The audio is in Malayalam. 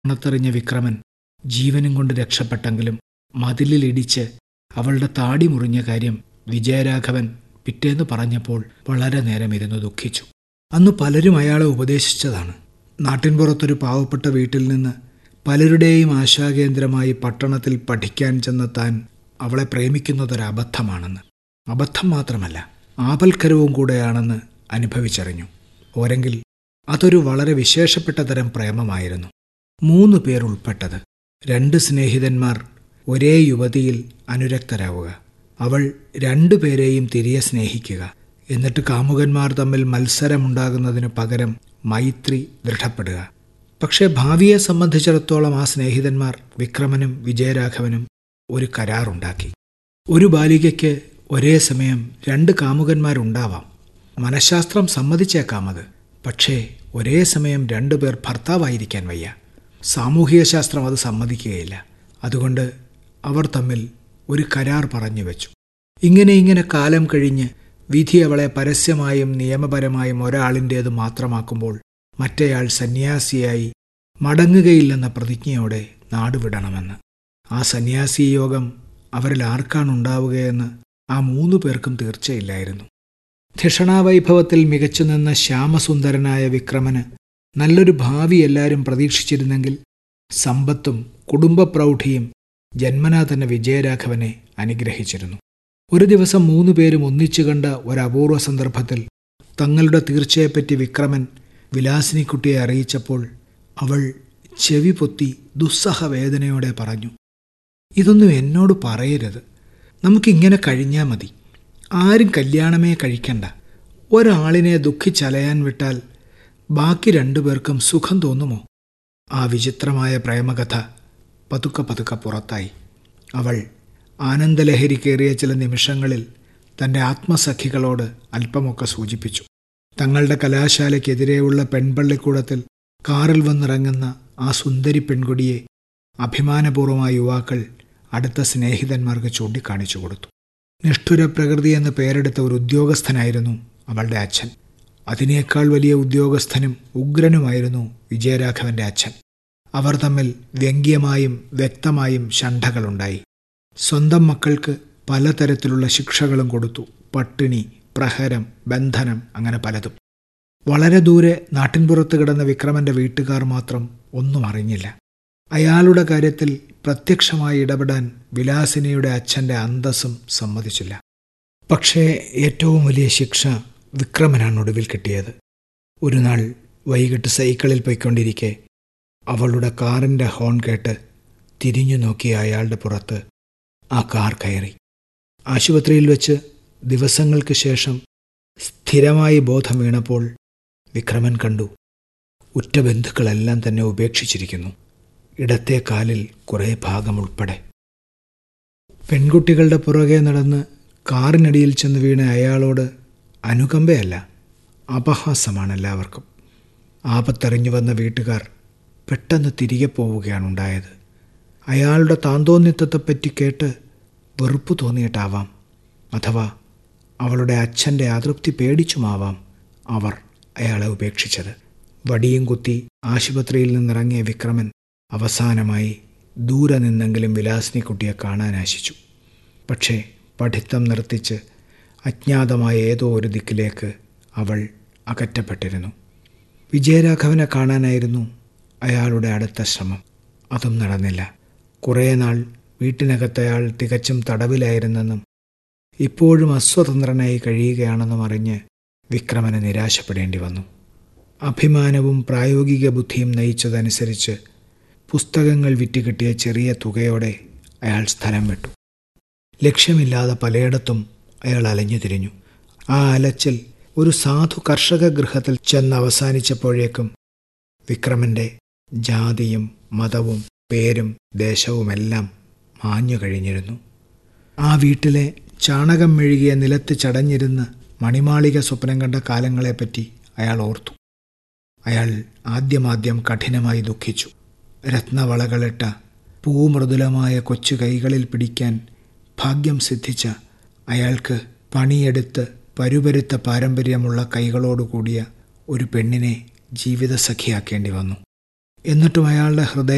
ഉണർത്തെറിഞ്ഞ വിക്രമൻ ജീവനും കൊണ്ട് രക്ഷപ്പെട്ടെങ്കിലും മതിലിലിടിച്ച് അവളുടെ താടി മുറിഞ്ഞ കാര്യം വിജയരാഘവൻ പിറ്റേന്ന് പറഞ്ഞപ്പോൾ വളരെ നേരം ഇരുന്ന് ദുഃഖിച്ചു അന്ന് പലരും അയാളെ ഉപദേശിച്ചതാണ് നാട്ടിൻപുറത്തൊരു പാവപ്പെട്ട വീട്ടിൽ നിന്ന് പലരുടെയും ആശാകേന്ദ്രമായി പട്ടണത്തിൽ പഠിക്കാൻ ചെന്ന താൻ അവളെ പ്രേമിക്കുന്നതൊരു അബദ്ധമാണെന്ന് അബദ്ധം മാത്രമല്ല ആപൽക്കരവും കൂടെയാണെന്ന് അനുഭവിച്ചറിഞ്ഞു ഓരെങ്കിൽ അതൊരു വളരെ വിശേഷപ്പെട്ട തരം പ്രേമമായിരുന്നു മൂന്ന് പേർ ഉൾപ്പെട്ടത് രണ്ട് സ്നേഹിതന്മാർ ഒരേ യുവതിയിൽ അനുരക്തരാവുക അവൾ രണ്ടുപേരെയും തിരികെ സ്നേഹിക്കുക എന്നിട്ട് കാമുകന്മാർ തമ്മിൽ മത്സരമുണ്ടാകുന്നതിന് പകരം മൈത്രി ദൃഢപ്പെടുക പക്ഷേ ഭാവിയെ സംബന്ധിച്ചിടത്തോളം ആ സ്നേഹിതന്മാർ വിക്രമനും വിജയരാഘവനും ഒരു കരാറുണ്ടാക്കി ഒരു ബാലികയ്ക്ക് ഒരേ സമയം രണ്ട് കാമുകന്മാരുണ്ടാവാം മനഃശാസ്ത്രം സമ്മതിച്ചേക്കാം അത് പക്ഷേ ഒരേ സമയം രണ്ടുപേർ ഭർത്താവായിരിക്കാൻ വയ്യ സാമൂഹിക ശാസ്ത്രം അത് സമ്മതിക്കുകയില്ല അതുകൊണ്ട് അവർ തമ്മിൽ ഒരു കരാർ പറഞ്ഞു വെച്ചു ഇങ്ങനെ ഇങ്ങനെ കാലം കഴിഞ്ഞ് വിധി അവളെ പരസ്യമായും നിയമപരമായും ഒരാളിൻ്റേത് മാത്രമാക്കുമ്പോൾ മറ്റേയാൾ സന്യാസിയായി മടങ്ങുകയില്ലെന്ന പ്രതിജ്ഞയോടെ നാടുവിടണമെന്ന് ആ സന്യാസി യോഗം അവരിൽ ആർക്കാണുണ്ടാവുകയെന്ന് ആ മൂന്നു പേർക്കും തീർച്ചയില്ലായിരുന്നു ധിഷണാവൈഭവത്തിൽ മികച്ചു നിന്ന ശ്യാമസുന്ദരനായ വിക്രമന് നല്ലൊരു ഭാവി എല്ലാവരും പ്രതീക്ഷിച്ചിരുന്നെങ്കിൽ സമ്പത്തും കുടുംബപ്രൗഢിയും ജന്മനാ തന്നെ വിജയരാഘവനെ അനുഗ്രഹിച്ചിരുന്നു ഒരു ദിവസം മൂന്നു പേരും ഒന്നിച്ചു കണ്ട ഒരപൂർവ സന്ദർഭത്തിൽ തങ്ങളുടെ തീർച്ചയെപ്പറ്റി വിക്രമൻ വിലാസിനിക്കുട്ടിയെ അറിയിച്ചപ്പോൾ അവൾ ചെവി പൊത്തി ദുസ്സഹവേദനയോടെ പറഞ്ഞു ഇതൊന്നും എന്നോട് പറയരുത് നമുക്കിങ്ങനെ കഴിഞ്ഞാൽ മതി ആരും കല്യാണമേ കഴിക്കണ്ട ഒരാളിനെ ദുഃഖിച്ചലയാൻ വിട്ടാൽ ബാക്കി രണ്ടുപേർക്കും സുഖം തോന്നുമോ ആ വിചിത്രമായ പ്രേമകഥ പതുക്കെ പതുക്കെ പുറത്തായി അവൾ ആനന്ദലഹരി കയറിയ ചില നിമിഷങ്ങളിൽ തൻ്റെ ആത്മസഖികളോട് അല്പമൊക്കെ സൂചിപ്പിച്ചു തങ്ങളുടെ കലാശാലയ്ക്കെതിരെയുള്ള പെൺപള്ളിക്കൂടത്തിൽ കാറിൽ വന്നിറങ്ങുന്ന ആ സുന്ദരി പെൺകുടിയെ അഭിമാനപൂർവമായ യുവാക്കൾ അടുത്ത സ്നേഹിതന്മാർക്ക് ചൂണ്ടിക്കാണിച്ചു കൊടുത്തു നിഷ്ഠുര പ്രകൃതി എന്ന് പേരെടുത്ത ഒരു ഉദ്യോഗസ്ഥനായിരുന്നു അവളുടെ അച്ഛൻ അതിനേക്കാൾ വലിയ ഉദ്യോഗസ്ഥനും ഉഗ്രനുമായിരുന്നു വിജയരാഘവന്റെ അച്ഛൻ അവർ തമ്മിൽ വ്യംഗ്യമായും വ്യക്തമായും ഷണ്ഠകളുണ്ടായി സ്വന്തം മക്കൾക്ക് പലതരത്തിലുള്ള ശിക്ഷകളും കൊടുത്തു പട്ടിണി പ്രഹരം ബന്ധനം അങ്ങനെ പലതും വളരെ ദൂരെ നാട്ടിൻപുറത്ത് കിടന്ന വിക്രമന്റെ വീട്ടുകാർ മാത്രം ഒന്നും അറിഞ്ഞില്ല അയാളുടെ കാര്യത്തിൽ പ്രത്യക്ഷമായി ഇടപെടാൻ വിലാസിനിയുടെ അച്ഛൻ്റെ അന്തസ്സും സമ്മതിച്ചില്ല പക്ഷേ ഏറ്റവും വലിയ ശിക്ഷ വിക്രമനാണ് ഒടുവിൽ കിട്ടിയത് ഒരു നാൾ വൈകിട്ട് സൈക്കിളിൽ പോയിക്കൊണ്ടിരിക്കെ അവളുടെ കാറിൻ്റെ ഹോൺ കേട്ട് തിരിഞ്ഞു നോക്കിയ അയാളുടെ പുറത്ത് ആ കാർ കയറി ആശുപത്രിയിൽ വെച്ച് ദിവസങ്ങൾക്ക് ശേഷം സ്ഥിരമായി ബോധം വീണപ്പോൾ വിക്രമൻ കണ്ടു ഉറ്റ ബന്ധുക്കളെല്ലാം തന്നെ ഉപേക്ഷിച്ചിരിക്കുന്നു ഇടത്തെ കാലിൽ കുറേ ഭാഗം ഉൾപ്പെടെ പെൺകുട്ടികളുടെ പുറകെ നടന്ന് കാറിനടിയിൽ ചെന്ന് വീണ അയാളോട് അനുകമ്പയല്ല അപഹാസമാണ് എല്ലാവർക്കും ആപത്തെറിഞ്ഞു വന്ന വീട്ടുകാർ പെട്ടെന്ന് തിരികെ പോവുകയാണ് ഉണ്ടായത് അയാളുടെ താന്തോന്നിത്വത്തെപ്പറ്റി കേട്ട് വെറുപ്പ് തോന്നിയിട്ടാവാം അഥവാ അവളുടെ അച്ഛൻ്റെ അതൃപ്തി പേടിച്ചുമാവാം അവർ അയാളെ ഉപേക്ഷിച്ചത് വടിയും കുത്തി ആശുപത്രിയിൽ നിന്നിറങ്ങിയ വിക്രമൻ അവസാനമായി ദൂരെ നിന്നെങ്കിലും വിലാസിനിക്കുട്ടിയെ കാണാൻ ആശിച്ചു പക്ഷേ പഠിത്തം നിർത്തിച്ച് അജ്ഞാതമായ ഏതോ ഒരു ദിക്കിലേക്ക് അവൾ അകറ്റപ്പെട്ടിരുന്നു വിജയരാഘവനെ കാണാനായിരുന്നു അയാളുടെ അടുത്ത ശ്രമം അതും നടന്നില്ല കുറേ നാൾ വീട്ടിനകത്തയാൾ തികച്ചും തടവിലായിരുന്നെന്നും ഇപ്പോഴും അസ്വതന്ത്രനായി കഴിയുകയാണെന്നും അറിഞ്ഞ് വിക്രമന് നിരാശപ്പെടേണ്ടി വന്നു അഭിമാനവും പ്രായോഗിക ബുദ്ധിയും നയിച്ചതനുസരിച്ച് പുസ്തകങ്ങൾ വിറ്റുകിട്ടിയ ചെറിയ തുകയോടെ അയാൾ സ്ഥലം വിട്ടു ലക്ഷ്യമില്ലാതെ പലയിടത്തും അയാൾ അലഞ്ഞു തിരിഞ്ഞു ആ അലച്ചിൽ ഒരു സാധു കർഷക ഗൃഹത്തിൽ ചെന്ന് അവസാനിച്ചപ്പോഴേക്കും വിക്രമന്റെ ജാതിയും മതവും പേരും ദേശവുമെല്ലാം മാഞ്ഞു കഴിഞ്ഞിരുന്നു ആ വീട്ടിലെ ചാണകം മെഴുകിയ നിലത്ത് ചടഞ്ഞിരുന്ന് മണിമാളിക സ്വപ്നം കണ്ട കാലങ്ങളെപ്പറ്റി അയാൾ ഓർത്തു അയാൾ ആദ്യമാദ്യം കഠിനമായി ദുഃഖിച്ചു രത്നവളകളിട്ട പൂമൃദുലമായ കൊച്ചു കൈകളിൽ പിടിക്കാൻ ഭാഗ്യം സിദ്ധിച്ച അയാൾക്ക് പണിയെടുത്ത് പരുപരുത്ത പാരമ്പര്യമുള്ള കൈകളോടുകൂടിയ ഒരു പെണ്ണിനെ ജീവിതസഖിയാക്കേണ്ടി വന്നു എന്നിട്ടും അയാളുടെ ഹൃദയം